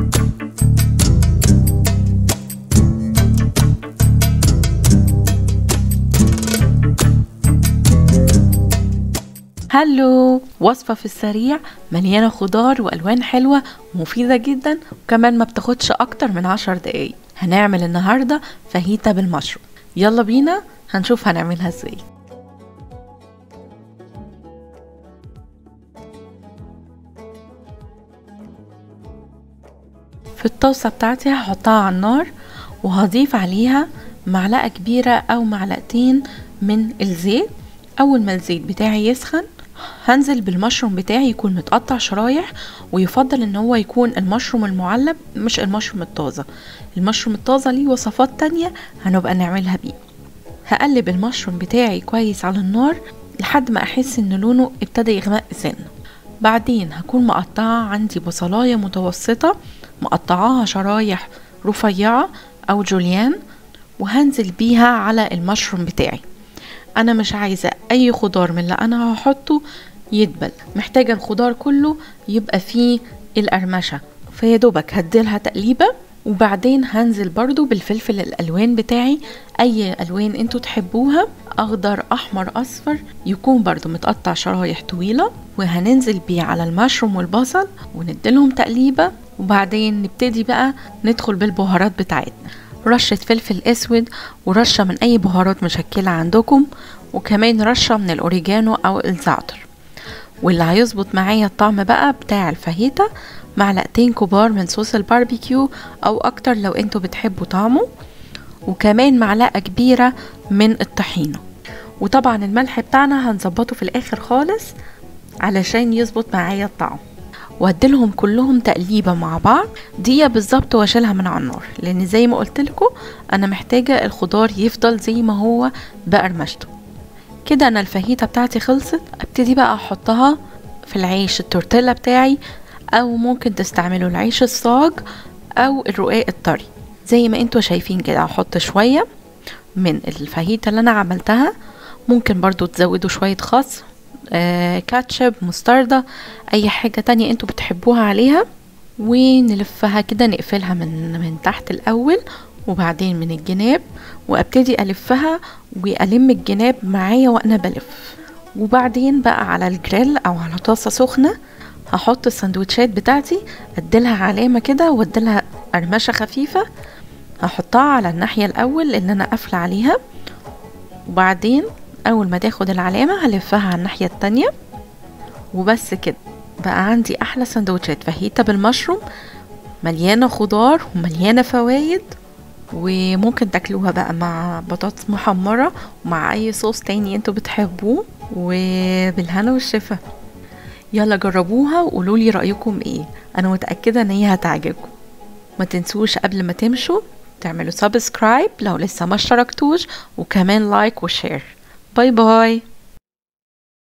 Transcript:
هلو وصفة في السريع مليانة خضار وألوان حلوة ومفيدة جدا وكمان ما بتاخدش أكتر من عشر دقايق هنعمل النهاردة فاهيتا بالمشروم يلا بينا هنشوف هنعملها ازاي في الطاسة بتاعتي هحطها على النار وهضيف عليها معلقة كبيرة أو معلقتين من الزيت أول ما الزيت بتاعي يسخن هنزل بالمشروم بتاعي يكون متقطع شرايح ويفضل ان هو يكون المشروم المعلب مش المشروم الطازة المشروم الطازة ليه وصفات تانية هنبقى نعملها بيه هقلب المشروم بتاعي كويس على النار لحد ما احس ان لونه ابتدى يغمق سنة بعدين هكون مقطعة عندي بصلاية متوسطة مقطعاها شرايح رفيعة او جوليان وهنزل بيها على المشروم بتاعي انا مش عايزة اي خضار من اللي انا هحطه يدبل محتاجة الخضار كله يبقى فيه القرمشة فيا دوبك هديلها تقليبة وبعدين هنزل برضو بالفلفل الالوان بتاعي اي الوان انتوا تحبوها اخضر احمر اصفر يكون برضو متقطع شرايح طويلة وهننزل بيه على المشروم والبصل ونديلهم تقليبة وبعدين نبتدي بقى ندخل بالبهارات بتاعتنا رشة فلفل اسود ورشة من اي بهارات مشكلة عندكم وكمان رشة من الاوريجانو او الزعتر واللي هيظبط معايا الطعم بقى بتاع الفاهيتا معلقتين كبار من صوص الباربيكيو او اكتر لو انتوا بتحبوا طعمه وكمان معلقة كبيرة من الطحينة وطبعا الملح بتاعنا هنظبطه في الاخر خالص علشان يظبط معايا الطعم وهديلهم كلهم تقليبة مع بعض دقيقة بالظبط واشيلها من على النار لان زي ما قلت لكم انا محتاجة الخضار يفضل زي ما هو بقرمشته كده انا الفاهيتا بتاعتي خلصت ابتدي بقى احطها في العيش التورتيلا بتاعي او ممكن تستعملوا العيش الصاج او الرقاق الطري زي ما انتوا شايفين كده هحط شوية من الفاهيتا اللي انا عملتها ممكن برضو تزودوا شوية خس آه كاتشب مستردة اي حاجة تانية انتوا بتحبوها عليها ونلفها كده نقفلها من من تحت الاول وبعدين من الجناب وابتدي الفها والم الجناب معايا وانا بلف وبعدين بقى على الجريل او على طاسه سخنه هحط السندوتشات بتاعتي اديلها علامه كده واديلها قرمشه خفيفه هحطها على الناحيه الاول اللي انا قافله عليها وبعدين اول ما تاخد العلامه هلفها على الناحيه التانية وبس كده بقى عندي احلى سندوتشات فاهيتا بالمشروم مليانه خضار ومليانه فوايد وممكن تاكلوها بقى مع بطاطس محمرة ومع اي صوص تاني انتوا بتحبوه وبالهنا والشفا يلا جربوها وقولوا لي رأيكم ايه انا متأكدة ان هي هتعجبكم ما تنسوش قبل ما تمشوا تعملوا سبسكرايب لو لسه ما اشتركتوش وكمان لايك وشير باي باي